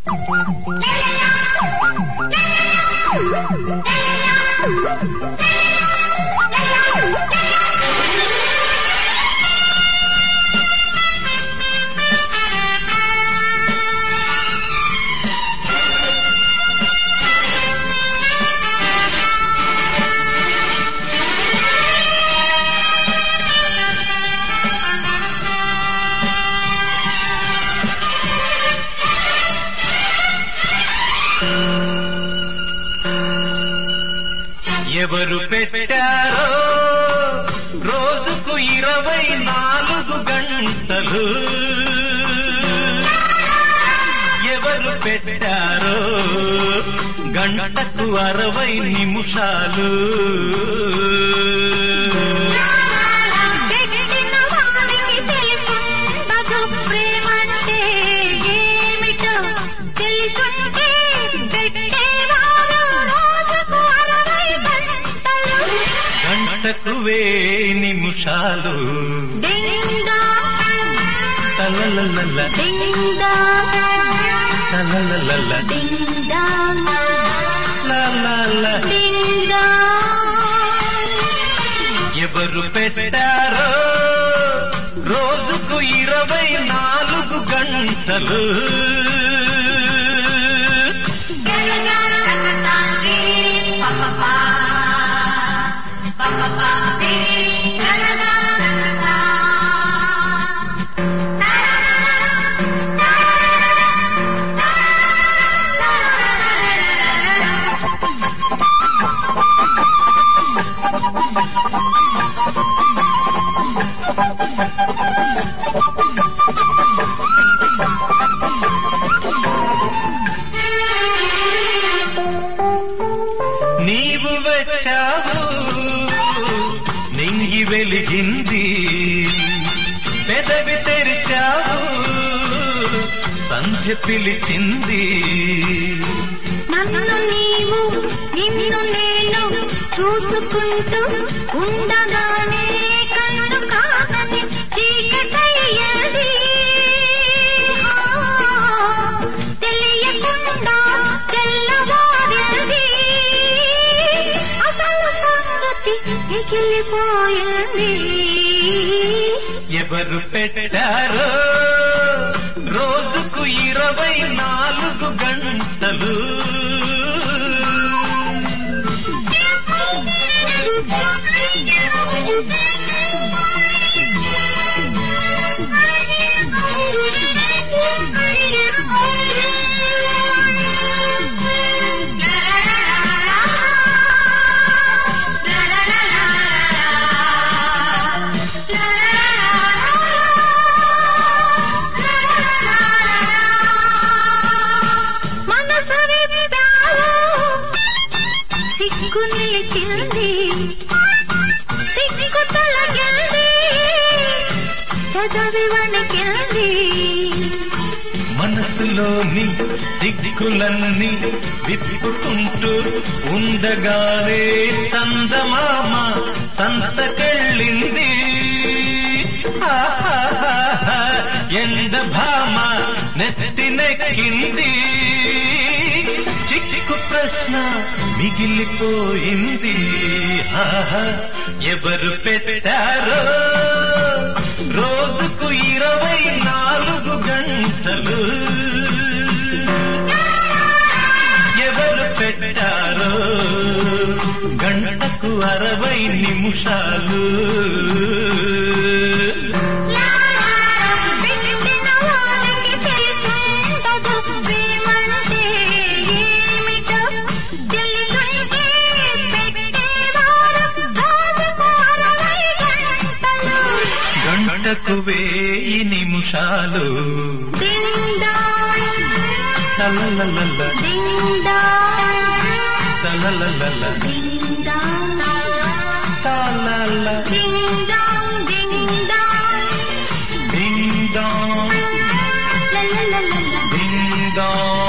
ఎవరు పెట్టారో రోజుకు ఇరవై నాలుగు గంటలు ఎవరు పెట్టారో గంటకు అరవై నిమిషాలు పెట్టిన వారికి తెలుసుండదు ప్రేమంటే ఏమిటో తెలుసుంటే పెట్టేవారు రోజుకు అరవై గంటలు గంటకు వే నిమిషాలు డింగ్ తలలలల డింగ్ తలలలల డింగ్ లలల. డింగ్ ఎవరు పెట్టారో రోజుకు ఇరవై నాలుగు గంటలు నీవు వచ్చావు నింగి వెలిగింది పెదవి తెరిచావు సంధ్య పిలిచింది నన్ను నీవు నిన్ను నేను చూసుకుంటూ ఉండగానే కన్ను కాదని చీకటయ్యేది ఆ, తెలియకుండా తెల్లవారేది అసలు సంగతి మిగిలిపోయింది ఎవరు పెట్టారో రోజుకు ఇరవై నాలుగు గంటలు మనసు విప్పావు సిగ్గు నిలిచింది సిగ్గు తొలగింది చదవి వణికింది మనసులోని సిగ్గులన్నీ విప్పుకుంటూ ఉండగానే చందమామ సంతకెళ్ళింది ఆహాహాహా, ఎండ భామ నెత్తినెక్కింది చిక్కు ప్రశ్న మిగిలిపోయింది ఆహా, ఎవరు పెట్టారో రోజుకు ఇరవై నాలుగు గంటలు ఎవరు పెట్టారో గంటకు అరవై నిమిషాలు పెట్టిన వారికి తెలుసుండదు ప్రేమంటే ఏమిటో తెలుసుంటే పెట్టేవారు రోజుకు అరవై గంటలు గంటకు వేయి నిమిషాలు డింగ్ డాంగ్ తలలలల డింగ్ డాంగ్ తలలలల డింగ్ డాంగ్ తలల ding dong ding dong ding dong లా లా లా లా లా డింగ్ డాంగ్